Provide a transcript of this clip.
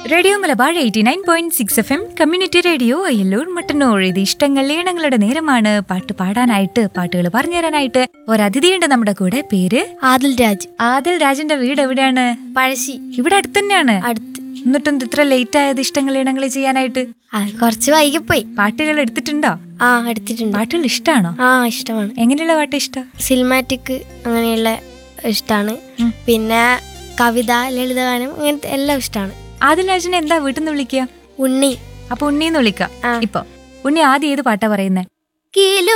Radio Malabar eighty nine point six F M community radio Ayyalloor Mattannur ഇത് ഇഷ്ടങ്ങൾ ഈണങ്ങളുടെ നേരമാണ് പാട്ട് പാടാനായിട്ട് പാട്ടുകൾ പറഞ്ഞു തരാനായിട്ട് ഒരതിഥിയുണ്ട് നമ്മുടെ കൂടെ പേര് ആദിൽ രാജ് ആദിൽ രാജന്റെ വീട് എവിടെയാണ് പഴശ്ശി ഇവിടെ അടുത്ത് തന്നെയാണ് അടുത്ത് എന്നിട്ടും ഇത് ഇത്ര ലേറ്റ് ആയത് ഇഷ്ടങ്ങൾ ഈണങ്ങൾ ചെയ്യാനായിട്ട് അത് കുറച്ച് വൈകിപ്പോയി പാട്ടുകൾ എടുത്തിട്ടുണ്ടോ ആ എടുത്തിട്ടുണ്ട് പാട്ടുകൾ ഇഷ്ടാണോ ആ ഇഷ്ടമാണ് എങ്ങനെയുള്ള പാട്ട് ഇഷ്ടം സിനിമാറ്റിക് അങ്ങനെയുള്ള ഇഷ്ടമാണ് ഉം. പിന്നെ കവിത ലളിതഗാനം അങ്ങനത്തെ എല്ലാം ഇഷ്ടമാണ് ആദിൽ രാജനെ എന്താ വീട്ടിൽ നിന്ന് വിളിക്കുക ഉണ്ണി അപ്പൊ ഉണ്ണിന്ന് വിളിക്കാം ആ. ഇപ്പൊ ഉണ്ണി ആദ്യം ഏത് പാട്ടാ പറയുന്നേ കിലു